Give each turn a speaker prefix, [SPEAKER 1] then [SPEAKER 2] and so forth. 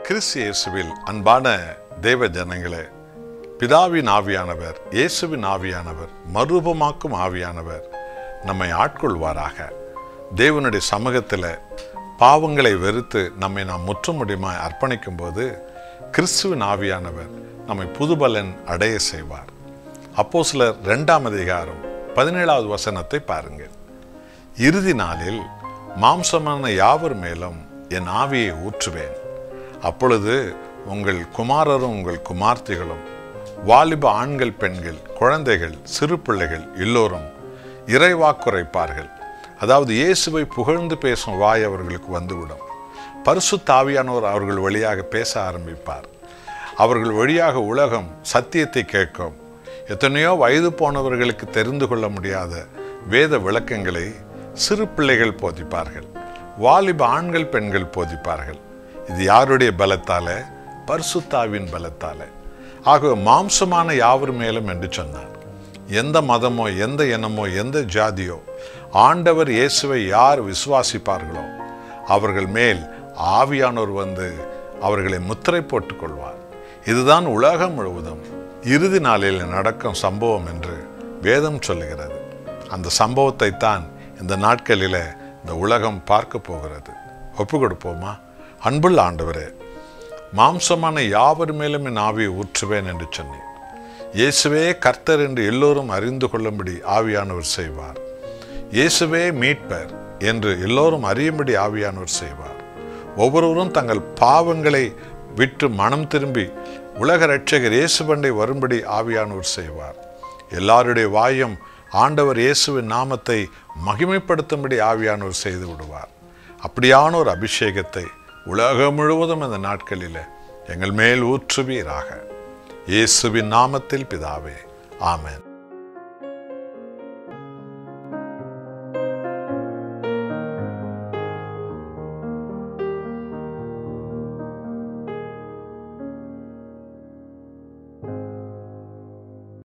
[SPEAKER 1] கிறிஸ்து இயேசுவில் அன்பான தேவ ஜனங்களே பிதாவின் ஆவியானவர் இயேசுவின் ஆவியானவர் மறுரூபமாக்கும் ஆவியானவர் நம்மை ஆட்கொள்வாராக தேவனுடைய சமூகத்தில் பாவங்களை வெறுத்து நம்மை நாம் முற்றுமுடியுமாய் அர்ப்பணிக்கும் போது கிறிஸ்துவின் ஆவியானவர் நம்மை புதுபலன் அடைய செய்வார் அப்போ சிலர் ரெண்டாம் அதிகாரம் பதினேழாவது வசனத்தை பாருங்கள் இறுதி நாளில் மாம்சமான யாவர் மேலும் என் ஆவியை ஊற்றுவேன் அப்பொழுது உங்கள் குமாரரும் உங்கள் குமார்த்திகளும் வாலிப ஆண்கள் பெண்கள் குழந்தைகள் சிறு பிள்ளைகள் எல்லோரும் இறைவாக்குரைப்பார்கள் அதாவது இயேசுவை புகழ்ந்து பேசும் வாய் அவர்களுக்கு வந்துவிடும் பரிசு தாவியானவர் அவர்கள் வழியாக பேச ஆரம்பிப்பார் அவர்கள் வழியாக உலகம் சத்தியத்தை கேட்கும் எத்தனையோ வயது போனவர்களுக்கு தெரிந்து கொள்ள முடியாத வேத விளக்கங்களை சிறு பிள்ளைகள் போதிப்பார்கள் வாலிப ஆண்கள் பெண்கள் போதிப்பார்கள் இது யாருடைய பலத்தால பரிசுத்தாவின் பலத்தால ஆகவே மாம்சமான யாவர் மேலும் என்று சொன்னார் எந்த மதமோ எந்த இனமோ எந்த ஜாதியோ ஆண்டவர் இயேசுவை யார் விசுவாசிப்பார்களோ அவர்கள் மேல் ஆவியானோர் வந்து அவர்களை முத்திரை போட்டுக் கொள்வார் இதுதான் உலகம் முழுவதும் இறுதி நாளில் நடக்கும் சம்பவம் என்று வேதம் சொல்லுகிறது அந்த சம்பவத்தை தான் இந்த நாட்களில் இந்த உலகம் பார்க்க போகிறது ஒப்பு கொடுப்போமா அன்புள்ள ஆண்டவரே மாம்சமான யாவர் மேலும் என் ஆவியை ஊற்றுவேன் என்று சொன்னேன் இயேசுவே கர்த்தர் என்று எல்லோரும் அறிந்து கொள்ளும்படி ஆவியானவர் செய்வார் இயேசுவே மீட்பர் என்று எல்லோரும் அறியும்படி ஆவியானவர் செய்வார் ஒவ்வொருவரும் தங்கள் பாவங்களை விட்டு மனம் திரும்பி உலக ரட்சகர் இயேசுபண்டை வரும்படி ஆவியானவர் செய்வார் எல்லாருடைய வாயும் ஆண்டவர் இயேசுவின் நாமத்தை மகிமைப்படுத்தும்படி ஆவியானவர் செய்து விடுவார் அப்படியான ஒரு அபிஷேகத்தை உலகம் முழுவதும் இந்த நாட்களில் எங்கள் மேல் ஊற்றுவீராக இயேசுவின் நாமத்தில் பிதாவே ஆமென்